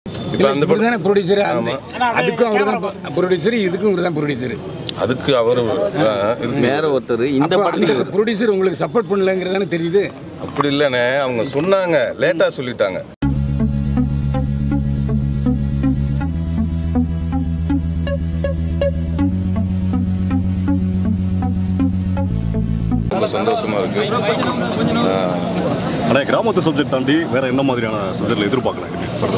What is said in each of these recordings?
இப்போ அந்த இவர் படம் தானே ப்ரொடியூசர் அதுக்கும் அவர் தான் ப்ரொடியூசர் இதுக்கும் இவர் தான் ப்ரொடியூசர் அதுக்கு அவர் வேற ஒருத்தர் இந்த படத்துக்கு ப்ரொடியூசர் உங்களுக்கு சப்போர்ட் பண்ணலங்கிறது தானே தெரியுது அப்படி இல்லைண்ணே அவங்க சொன்னாங்க லேட்டாக சொல்லிட்டாங்க ரொம்ப சந்தோஷமா இருக்கு ஆனால் கிராமத்து சப்ஜெக்ட் தாண்டி வேற என்ன மாதிரியான சப்ஜெக்ட்ல எதிர்பார்க்கலாம்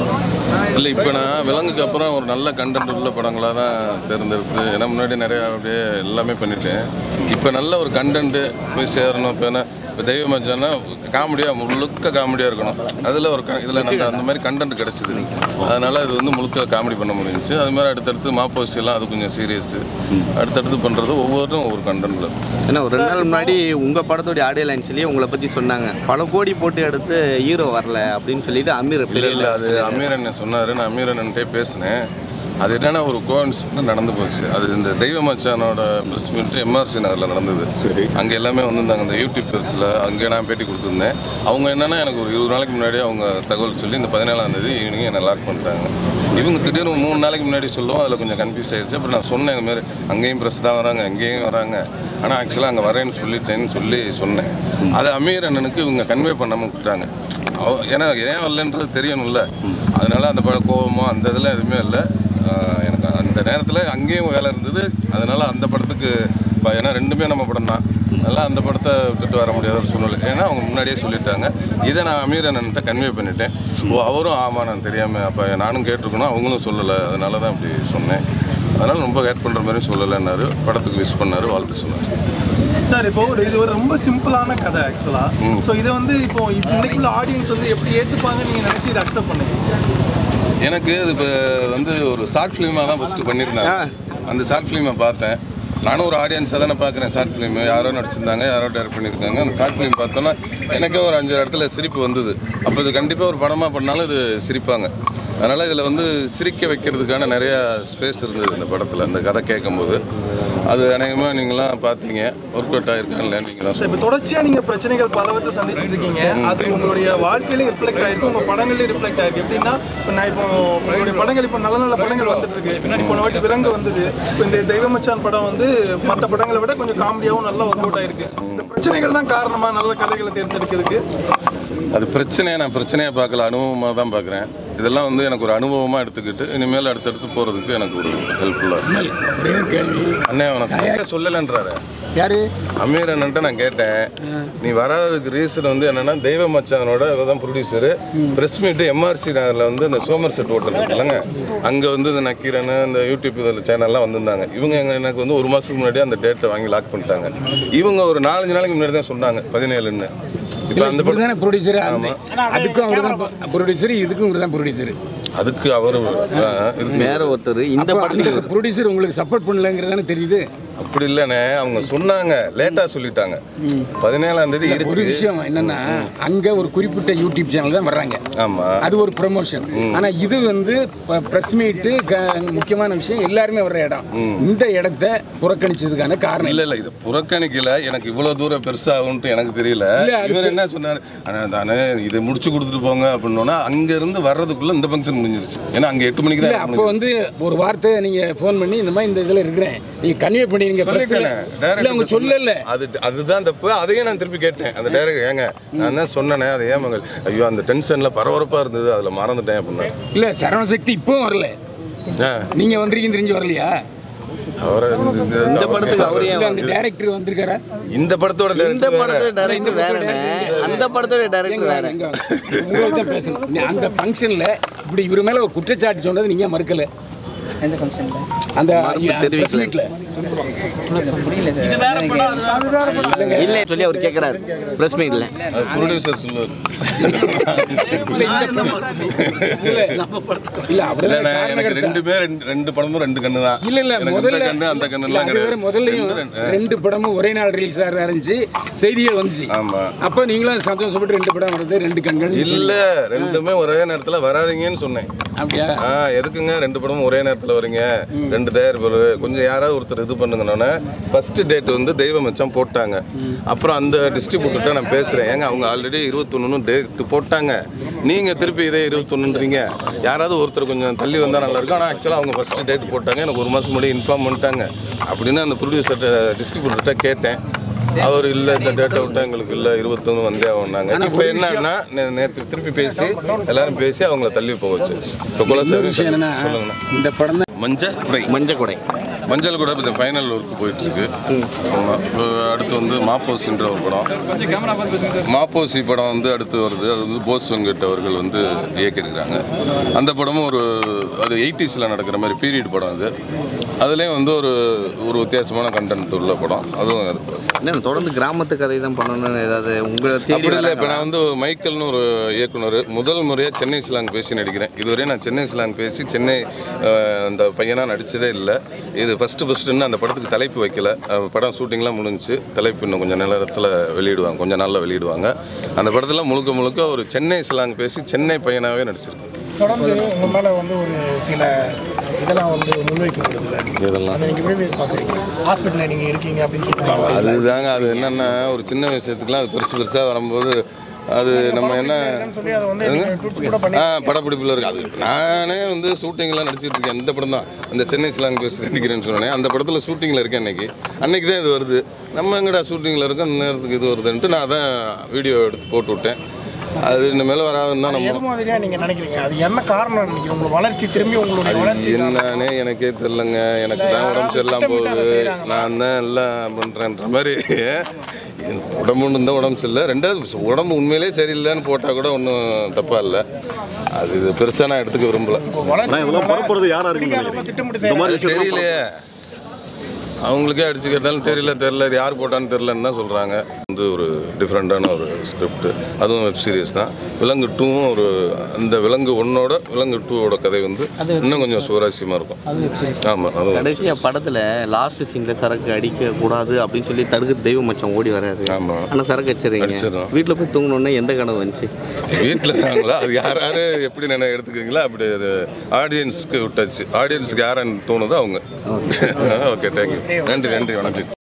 இல்லை இப்போ நான் விலங்குக்கு அப்புறம் ஒரு நல்ல கண்டென்ட் உள்ள படங்களாக தான் தேர்ந்தெடுத்து ஏன்னா முன்னாடி நிறையா அப்படியே எல்லாமே பண்ணிட்டேன் இப்போ நல்ல ஒரு கண்டென்ட்டு போய் சேரணும் இப்போ என்ன இப்போ தெய்வ மச்சான்னா காமெடியாக முழுக்க காமெடியாக இருக்கணும் அதில் ஒரு இதில் நல்ல அந்த மாதிரி கண்டென்ட் கிடச்சிது அதனால் இது வந்து முழுக்க காமெடி பண்ண முடிஞ்சுச்சு அது மாதிரி அடுத்தடுத்து மாப்போசி எல்லாம் அது கொஞ்சம் சீரியஸு அடுத்தடுத்து பண்ணுறது ஒவ்வொருத்தரும் ஒவ்வொரு கண்டென்ட்டில் ஏன்னா ஒரு ரெண்டு நாள் முன்னாடி உங்க படத்தோட ஆடியோ லைன்ஸ்லயே உங்களை பத்தி சொன்னாங்க பல கோடி போட்டு எடுத்து ஹீரோ வரல அப்படின்னு சொல்லிட்டு அமீர் இல்லை இல்லை அது அமீர் அண்ணன் சொன்னார் நான் அமீர் அண்ணன்ட்டே பேசினேன் அது என்னன்னா ஒரு கோயின்சிடன்ட் நடந்து போச்சு அது இந்த தெய்வ மச்சானோட ப்ரெஸ் மீட் எம்ஆர்சி நகரில் நடந்தது சரி. அங்கே எல்லாமே வந்திருந்தாங்க இந்த யூடியூபர்ஸில் அங்கே நான் பேட்டி கொடுத்துருந்தேன் அவங்க என்னன்னா எனக்கு ஒரு இருபது நாளைக்கு முன்னாடி அவங்க தகவல் சொல்லி இந்த பதினேழாம் தேதி ஈவினிங் என்னை லாக் பண்ணிட்டாங்க இவங்க திடீர்னு மூணு நாளைக்கு முன்னாடி சொல்லுவோம் அதில் கொஞ்சம் கன்ஃபியூஸ் ஆயிடுச்சு அப்புறம் நான் சொன்னேன் இந்த மாதிரி அங்கேயும் ப்ரெஸ் தான் வராங்க அங்கேயும் வராங்க ஆனால் ஆக்சுவலாக அங்கே வரேன்னு சொல்லிட்டேன்னு சொல்லி சொன்னேன் அது அமீர் அண்ணனுக்கு இவங்க கன்வே பண்ணாமல் விட்டுட்டாங்க அவ- ஏன்னா ஏன் வரலன்றது தெரியணும்ல அதனால அந்த படம் கோவமோ அந்த இதில் எதுவுமே இல்லை ஆஹ் எனக்கு அந்த நேரத்தில் அங்கேயும் வேலை இருந்தது அதனால அந்த படத்துக்கு ப- ஏன்னா ரெண்டுமே நம்ம படம் தான் அதனால் அந்த படத்தை விட்டுட்டு வர முடியாத ஒரு சூழ்நிலை ஏன்னா அவங்க முன்னாடியே சொல்லிட்டாங்க இதை நான் அமீர் அண்ணன்ட்ட கன்வே பண்ணிட்டேன் ஓ அவரும் ஆமாம் நான் தெரியாமல் அப்போ நானும் கேட்டிருக்கணும் அவங்களும் சொல்லலை அதனால தான் அப்படி சொன்னேன் அதனால் ரொம்ப கேட் பண்ணுற மாதிரியும் சொல்லலைன்னாரு படத்துக்கு விஷ் பண்ணார் வாழ்த்து சொன்னார் சார் இப்போ ஒரு இது ஒரு ரொம்ப சிம்பிளான கதை ஆக்சுவலா ஸோ இதை வந்து இப்போ இன்னைக்குள்ள ஆடியன்ஸ் வந்து எப்படி ஏத்துப்பாங்க நீங்க நினைச்சு இதை அக்செப்ட் பண்ணுங்க எனக்கு இது இப்போ வந்து ஒரு ஷார்ட் ஃபிலிமாக தான் ஃபஸ்ட்டு பண்ணியிருந்தாங்க அந்த ஷார்ட் ஃபிலிமை பார்த்தேன் நானும் ஒரு ஆடியன்ஸாக தானே பார்க்குறேன் ஷார்ட் ஃபிலிம் யாரோ நடிச்சிருந்தாங்க யாரோ டைரக்ட் பண்ணியிருக்காங்க அந்த ஷார்ட் ஃபிலிம் பார்த்தோன்னா எனக்கே ஒரு அஞ்சு இடத்துல சிரிப்பு வந்தது அப்போ இது கண்டிப்பாக ஒரு படமாக பண்ணாலும் இது சிரிப்பாங்க அதனால் இதில் வந்து சிரிக்க வைக்கிறதுக்கான நிறையா ஸ்பேஸ் இருந்தது இந்த படத்தில் இந்த கதை கேட்கும்போது அது அநேகமாக நீங்களாம் பார்த்தீங்க ஒர்க் அவுட் ஆகிருக்கான்னு நீங்கள் தான் சார் இப்போ தொடர்ச்சியா நீங்க பிரச்சனைகள் பலவற்றை சந்திச்சுட்டு இருக்கீங்க அது உங்களுடைய வாழ்க்கையிலும் ரிஃப்ளெக்ட் ஆயிருக்கு உங்க படங்கள்லயும் ரிஃப்ளெக்ட் ஆயிருக்கு எப்படின்னா இப்போ நான் இப்போ உங்களுடைய படங்கள் இப்போ நல்ல நல்ல படங்கள் வந்துட்டு இருக்கு பின்னாடி போன வாட்டி விலங்கு வந்தது இப்போ இந்த தெய்வமச்சான் படம் வந்து மற்ற படங்களை விட கொஞ்சம் காமெடியாகவும் நல்லா ஒர்க் அவுட் ஆயிருக்கு இந்த பிரச்சனைகள் தான் காரணமா நல்ல கதைகளை தேர்ந்தெடுக்கிறதுக்கு அது பிரச்சனையை நான் பிரச்சனையாக பார்க்கல அனுபவமாக தான் பார்க்குறேன் இதெல்லாம் வந்து எனக்கு ஒரு அனுபவமாக எடுத்துக்கிட்டு இனிமேல் அடுத்தடுத்து போகிறதுக்கு எனக்கு ஒரு ஹெல்ப்ஃபுல்லாக ஒரே ஒரு கேள்வி அண்ணே உனக்கு சொல்லலைன்றாரு யாரு அமீர் அண்ணன்ட்ட நான் கேட்டேன் நீ வராததுக்கு ரீசன் வந்து என்னன்னா தெய்வ மச்சானோட தான் ப்ரொடியூசரு ப்ரெஸ் மீட்டு எம்ஆர்சி நகரில் வந்து இந்த சோமர் செட் ஹோட்டல் இருக்குல்லங்க அங்கே வந்து இந்த நக்கீரன் இந்த யூடியூப் இதில் சேனல்லாம் வந்திருந்தாங்க இவங்க எங்க- எனக்கு வந்து ஒரு மாதத்துக்கு முன்னாடி அந்த டேட்டை வாங்கி லாக் பண்ணிட்டாங்க இவங்க ஒரு நாலஞ்சு நாளைக்கு முன்னாடி தான் சொன்னாங்க பதினேழுன்னு இப்போ அந்த இவர் படம் தானே ப்ரொடியூசர் அதுக்கும் அவர் தான் ப்ரொடியூசர் இதுக்கும் இவர் தான் ப்ரொடியூசர் அதுக்கு அவர் வேற ஒருத்தர் இந்த படத்துக்கு ப்ரொடியூசர் உங்களுக்கு சப்போர்ட் பண்ணலங்கிறது தானே தெரியுது அப்படி இல்லைண்ணே அவங்க சொன்னாங்க லேட்டாக சொல்லிட்டாங்க பதினேழாம் தேதி ஒரு இருக்கு விஷயம் என்னன்னா அங்க ஒரு குறிப்பிட்ட யூடியூப் சேனல் தான் வர்றாங்க ஆமாம் அது ஒரு ப்ரமோஷன் ஆனா இது வந்து பிரஸ் மீட்டு முக்கியமான விஷயம் எல்லாருமே வர்ற இடம் இந்த இடத்த புறக்கணிச்சதுக்கான காரணம் இல்ல இல்ல இது புறக்கணிக்கல எனக்கு இவ்வளவு தூரம் பெருசாகும்ட்டு எனக்கு தெரியல இல்ல, அது இவர் என்ன சொன்னார் அண்ணா, தானே இதை முடிச்சு கொடுத்துட்டு போங்க அப்படின்னோன்னா அங்க இருந்து வர்றதுக்குள்ள இந்த ஃபங்க்ஷன் முடிஞ்சிருச்சு ஏன்னா அங்க எட்டு மணிக்கு இல்ல தான் அப்போ வந்து ஒரு வார்த்தை நீங்க ஃபோன் பண்ணி இந்த மாதிரி இந்த இதுல இருக்கிறேன் நீங்க கன்வே பண்ணிருங்க press ல. சொல்லிட்டேனே. இல்ல அவங்க direct சொல்லல அது அதுதான் தப்பு அதையே நான் திருப்பி கேட்டேன் அந்த டேரக்டர் ஏங்க நான் தான் சொன்னேனே அதை ஏன் மகள் ஐயோ அந்த டென்ஷன்ல பரபரப்பா இருந்தது அதுல மறந்துட்டேன் அப்படின்னா இல்ல சரவண சக்தி இப்பவும் வரல ஆ, நீங்க வந்திருக்கீங்க தெரிஞ்சு வரலையா அவரை இந்த- இந்த- இந்த படத்துக்கு அவரே இல்ல அந்த டைரக்டர் வந்திருக்காரா இந்த படத்தோட இந்த director வேற. படத்தோட டைரக்டர் வேறண்ணே அந்த படத்தோட டைரக்டர் வேற இங்க வாங்க. உங்களுக்கு தான் பேசணும் நீ அந்த ஃபங்க்ஷன்ல இப்படி இவர் மேல ஒரு குற்றச்சாட்டு சொன்னது நீங்க மறுக்கல எந்த ஃபங்க்ஷனில் அந்த மறுப்பு தெரிவிக்கல. press meetல. புரியல சார் இல்ல சொல்லி அவர் கேக்குறாரு பிரஸ் மீட்ல அது ப்ரொடியூசர் சொல்லுவார் இல்ல இல்ல அப்படிதான் இல்லண்ணே, எனக்கு காரணகர்த்தா. ரெண்டுமே ரெண்டு ரெண்டு படமும் ரெண்டு கண்ணு தான் இல்ல இல்ல எனக்கு முதல்ல இந்த கண்ணு அந்த இல்ல, கண்ணுலாம் அது வேற கிடையாது முதல்லயும் ரெண்டு- ரெண்டு- ரெண்டு படமும் ஒரே நாள் ரிலீஸ் ஆக இருந்துச்சு செய்திகள் வந்துச்சு ஆமா. அப்ப நீங்களும் சந்தோஷப்பட்டு ரெண்டு படம் வருது ரெண்டு கண்கள் இல்ல ரெண்டுமே ஒரே நேரத்துல வராதீங்கன்னு சொன்னேன் அப்படியா ஆ எதுக்குங்க ரெண்டு படமும் ஒரே நேரத்துல வரீங்க ரெண்டு தயாரிப்பாளர் கொஞ்சம் யாராவது ஒருத்தர் இது பண்ணுங்கன்னொன்னே ஃபஸ்ட்டு டேட் வந்து தெய்வ மச்சான் போட்டாங்க அப்புறம் அந்த டிஸ்ட்ரிபியூட்டர்கிட்ட நான் பேசுகிறேன் ஏங்க அவங்க ஆல்ரெடி இருபத்தொன்னு டேட் போட்டாங்க நீங்கள் திருப்பி இதே இருபத்தொன்னுன்றீங்க யாராவது ஒருத்தர் கொஞ்சம் தள்ளி வந்தால் நல்லா இருக்கும் ஆனால் ஆக்சுவலாக அவங்க ஃபஸ்ட்டு டேட் போட்டாங்க எனக்கு ஒரு மாதம் முன்னாடி இன்ஃபார்ம் பண்ணிட்டாங்க அப்படின்னு அந்த ப்ரொடியூசர்கிட்ட டிஸ்ட்ரிபியூட்டர்கிட்ட கேட்டேன் அவர் இல்லை இந்த டேட்டை விட்டா எங்களுக்கு இல்லை இருபத்தொன்று வந்தே ஆகுனாங்க இப்போ என்னன்னா நேற்று திருப்பி பேசி எல்லாரும் பேசி அவங்கள தள்ளி போக வச்சு இப்போ இன்னொரு விஷயம் என்னன்னா சொல்லுங்கண்ணா இந்த படம் தான் மஞ்சள் குடை மஞ்சள் கொடை மஞ்சள் கூட இப்போ இந்த ஃபைனல் ஒர்க் போயிட்டு இருக்கு ஆமாம் இப்போ அடுத்து வந்து மாப்போசின்ற ஒரு படம் மாப்போசி படம் வந்து அடுத்து வருது அது வந்து போஸ் வெங்கட் அவர்கள் வந்து இயக்கியிருக்கிறாங்க அந்த படமும் ஒரு அது எயிட்டிஸில் நடக்கிற மாதிரி பீரியட் படம் அது அதுலேயும் வந்து ஒரு ஒரு வித்தியாசமான கண்டென்ட் உள்ள படம் அதுவும் இருக்கு. என்ன தொடர்ந்து கிராமத்து கதை தான் பண்ணணும்னு ஏதாவது உங்களை தேடி அப்படி இல்லை இப்போ வராங்களா? நான் வந்து மைக்கேல்னு ஒரு இயக்குனர் முதல் முறையாக சென்னை ஸ்லாங் பேசி நடிக்கிறேன் இதுவரை நான் சென்னை ஸ்லாங் பேசி சென்னை அஹ், அந்த பையனாக நடித்ததே இல்லை இது ஃபஸ்ட்டு ஃபஸ்ட்டுன்னு அந்த படத்துக்கு தலைப்பு வைக்கல அஹ், படம் ஷூட்டிங்லாம் முடிஞ்சுச்சு தலைப்பு இன்னும் கொஞ்சம் நேரத்தில் வெளியிடுவாங்க கொஞ்சம் நாளில் வெளியிடுவாங்க அந்த படத்தில் முழுக்க முழுக்க ஒரு சென்னை ஸ்லாங் பேசி சென்னை பையனாகவே நடிச்சிருக்கேன் தொடர்ந்து உங்க மேல வந்து ஒரு சில இதெல்லாம் வந்து முன்வைக்கப்படுதுல இதெல்லாம் அதை நீங்க எப்படி பாக்குறீங்க ஹாஸ்பிட்டல்ல நீங்க இருக்கீங்க அப்படின்னு சொல்லுவாங்க அதுதாங்க அது என்னென்னா ஒரு சின்ன விஷயத்துக்குலாம் அது பெருசு பெருசாக வரும்போது அது நம்ம என்ன சொல்லி அதை வந்து நீங்க ட்வீட் கூட பண்ணி ஆ படப்பிடிப்பில் இருக்கு அது நானே வந்து ஷூட்டிங்லாம் நடிச்சிட்டு இருக்கேன் இந்த படம் தான் அந்த சென்னை ஸ்லாங் பேசி நடிக்கிறேன்னு சொன்னேன் அந்த படத்தில் ஷூட்டிங்கில் இருக்கேன் இன்னைக்கு அன்னைக்கு தான் இது வருது நம்ம எங்கடா ஷூட்டிங்கில் இருக்கோம் இந்த நேரத்துக்கு இது வருதுன்ட்டு நான் அதான் வீடியோ எடுத்து போட்டு விட்டேன் அது இனிமேல் வராதுன்னு தான் எது நம்ம மாதிரியா நீங்க நினைக்கிறீங்க அது என்ன காரணம் நினைக்கிறீங்க உங்களோட வளர்ச்சி திரும்பி உங்களுடைய வளர்ச்சி என்னன்னே எனக்கே தெரிலங்க எனக்கு தான் உடம்பு சரியில்லாம போகுது நான் தான் எல்லாம் பண்ணுறேன்ற மாதிரி உடம்பு இருந்தால் உடம்பு சரியில்லை ரெண்டாவது உடம்பு உண்மையிலே சரியில்லைன்னு போட்டால் கூட ஒன்றும் தப்பாக இல்லை அது இது பெருசாக நான் எடுத்துக்க விரும்பல ஆனால் இதெல்லாம் பரப்புறது யாரா இருக்குன்னு பிடிக்காதவங்க திட்டமிட்டு நினைக்கிறீங்க இந்த மாதிரி அது விஷயம் தெரியலையே அவங்களுக்கே அடிச்சு கேட்டாலும் தெரியல தெரியல இது யார் போட்டான்னு தெரிலன்னு தான் சொல்கிறாங்க வந்து ஒரு டிஃப்ரெண்ட்டான ஒரு ஸ்கிரிப்ட் அதுவும் வெப் சீரிஸ் தான் விலங்கு டூவும் ஒரு அந்த விலங்கு ஒன்னோட விலங்கு டூவோட கதை வந்து இன்னும் கொஞ்சம் சுவாரஸ்யமாக இருக்கும் ஆமாம் அதுவும் web கடைசியா படத்துல லாஸ்ட் சீன்ல சரக்கு அடிக்க கூடாது அப்படின்னு சொல்லி தடுக்க தெய்வ மச்சான் ஓடி வராது ஆமா. ஆனா சரக்கு அடிச்சிடுறீங்க அடிச்சிடுறோம். வீட்டுல போய் தூங்கணும்னா எந்த கனவு வந்துச்சு வீட்டில் இருக்காங்களா அது யார் யார் எப்படி நினை எடுத்துக்கிறீங்களா அப்படி அது ஆடியன்ஸ்க்கு விட்டாச்சு ஆடியன்ஸுக்கு யாருன்னு தோணுதோ அவங்க ஓகே தேங்க்யூ நன்றி நன்றி வணக்கம்